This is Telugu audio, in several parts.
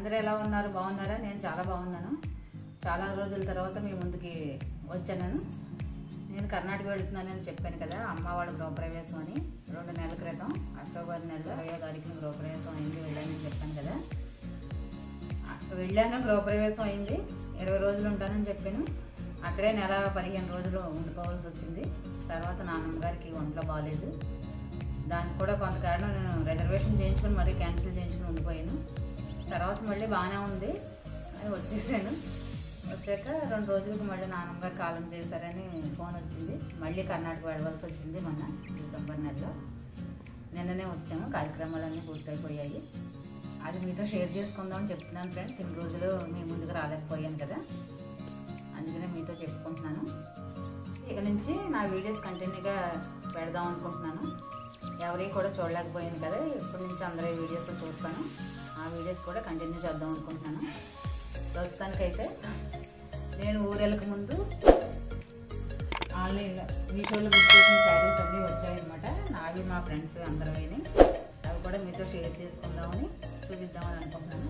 అందరూ ఎలా ఉన్నారు బాగున్నారా నేను చాలా బాగున్నాను చాలా రోజుల తర్వాత మీ ముందుకి వచ్చాను నేను కర్ణాటక వెళ్తున్నానని చెప్పాను కదా అమ్మ వాళ్ళ గృహప్రవేశం అని రెండు నెలల క్రితం అక్టోబర్ నెల ఇరవయో తారీఖున గృహప్రవేశం అయింది వెళ్ళానని చెప్పాను కదా అక్కడ వెళ్ళాను గృహప్రవేశం అయింది ఇరవై రోజులు ఉంటానని చెప్పాను అక్కడే నెల పదిహేను రోజులు ఉండిపోవాల్సి వచ్చింది తర్వాత నాన్నమ్మ గారికి ఒంట్లో బాగాలేదు దానికి కూడా కొంత కారణం నేను రిజర్వేషన్ చేయించుకుని మరీ క్యాన్సిల్ చేయించుకుని ఉండిపోయాను తర్వాత మళ్ళీ బాగానే ఉంది అని వచ్చేసాను వచ్చాక రెండు రోజులకు మళ్ళీ నాన్నమ్మ గారు కాలం చేశారని ఫోన్ వచ్చింది మళ్ళీ కర్ణాటక వెళ్ళవలసి వచ్చింది మొన్న డిసెంబర్ నెలలో నిన్ననే వచ్చాము కార్యక్రమాలన్నీ పూర్తయిపోయాయి అది మీతో షేర్ చేసుకుందామని చెప్తున్నాను ఫ్రెండ్స్ ఇన్ని రోజులు మీ ముందుకు రాలేకపోయాను కదా అందుకనే మీతో చెప్పుకుంటున్నాను ఇక నుంచి నా వీడియోస్ కంటిన్యూగా పెడదాం అనుకుంటున్నాను ఎవరి కూడా చూడలేకపోయాను కదా ఇప్పటి నుంచి అందరి వీడియోస్ చూస్తాను ఆ వీడియోస్ కూడా కంటిన్యూ చేద్దాం అనుకుంటున్నాను ప్రస్తుతానికైతే నేను ఊరెళ్ళక ముందు ఆన్లైన్లో మీషోలో బుక్ చేసిన శారీస్ అన్నీ వచ్చాయన్నమాట నావి మా ఫ్రెండ్స్ అందరూ అవి కూడా మీతో షేర్ చేసుకుందామని చూపిద్దామని అనుకుంటున్నాను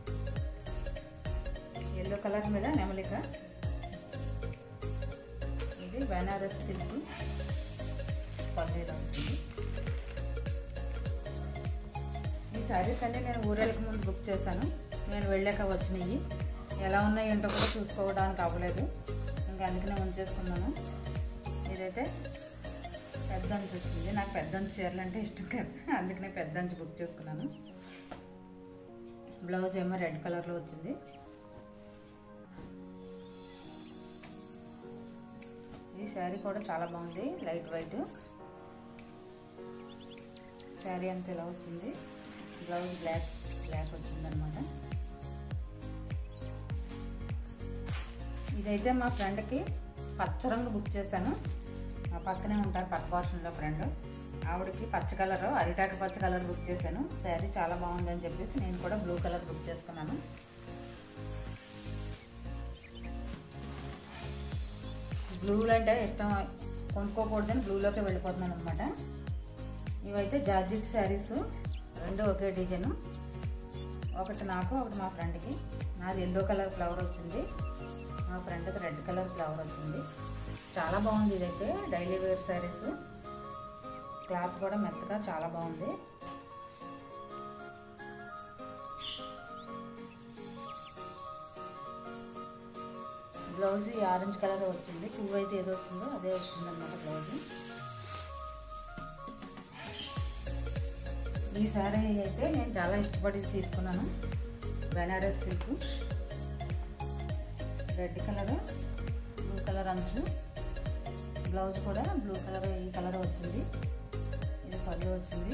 ఎల్లో కలర్ మీద నెమలిక ఇది బెనారస్ సిల్క్ పన్నీర్ వస్తుంది ఈ శారీస్ అన్నీ నేను ఊరేళ్ళకి ముందు బుక్ చేశాను నేను వెళ్ళాక వచ్చినాయి ఎలా ఉన్నాయి ఏంటో కూడా చూసుకోవడానికి అవ్వలేదు ఇంకా అందుకనే ఉంచేసుకున్నాను ఇదైతే పెద్ద అంచు వచ్చింది నాకు పెద్ద అంచు చీరలు అంటే ఇష్టం కదా అందుకనే పెద్ద అంచు బుక్ చేసుకున్నాను బ్లౌజ్ ఏమో రెడ్ కలర్లో వచ్చింది ఈ శారీ కూడా చాలా బాగుంది లైట్ వైట్ శారీ అంతా ఇలా వచ్చింది బ్లౌజ్ బ్లాక్ బ్లాక్ వచ్చిందనమాట ఇదైతే మా ఫ్రెండ్కి పచ్చ రంగు బుక్ చేశాను మా పక్కనే ఉంటారు పక్క పోర్షన్లో ఫ్రెండ్ ఆవిడకి పచ్చ కలర్ అరిటాకు పచ్చ కలర్ బుక్ చేశాను శారీ చాలా బాగుందని చెప్పేసి నేను కూడా బ్లూ కలర్ బుక్ చేసుకున్నాను బ్లూలు అంటే ఇష్టం కొనుక్కోకూడదని బ్లూలోకి వెళ్ళిపోతున్నాను అనమాట ఇవైతే జార్జిక్ శారీస్ రెండు ఒకే డిజైన్ ఒకటి నాకు ఒకటి మా ఫ్రెండ్కి నాది ఎల్లో కలర్ ఫ్లవర్ వచ్చింది మా ఫ్రెండ్కి రెడ్ కలర్ ఫ్లవర్ వచ్చింది చాలా బాగుంది ఇదైతే డైలీ వేర్ శారీస్ క్లాత్ కూడా మెత్తగా చాలా బాగుంది బ్లౌజ్ ఈ ఆరెంజ్ కలర్ వచ్చింది పువ్వు అయితే ఏదో వచ్చిందో అదే వచ్చింది అనమాట బ్లౌజ్ ఈ శారీ అయితే నేను చాలా ఇష్టపడి తీసుకున్నాను Banaras silk red colour blue colour అంచు బ్లౌజ్ కూడా బ్లూ కలర్ ఈ కలర్ వచ్చింది ఇది పళ్ళు వచ్చింది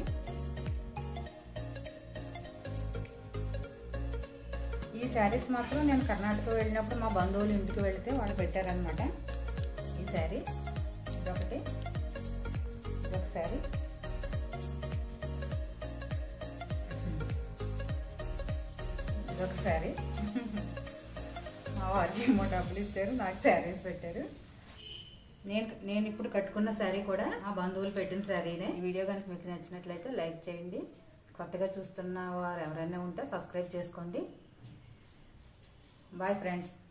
ఈ శారీస్ మాత్రం నేను కర్ణాటక వెళ్ళినప్పుడు మా బంధువులు ఇంటికి వెళితే వాళ్ళు పెట్టారనమాట ఈ శారీ ఇదొకటి ఇదొక శారీ ఇదొక శారీ మా వారికి ఏమో డబ్బులు ఇచ్చారు నాకు శారీస్ పెట్టారు నేను నేను ఇప్పుడు కట్టుకున్న శారీ కూడా మా బంధువులు పెట్టిన శారీనే ఈ వీడియో కనుక మీకు నచ్చినట్లయితే లైక్ చేయండి కొత్తగా చూస్తున్న వారు ఎవరైనా ఉంటే సబ్స్క్రైబ్ చేసుకోండి బాయ్ ఫ్రెండ్స్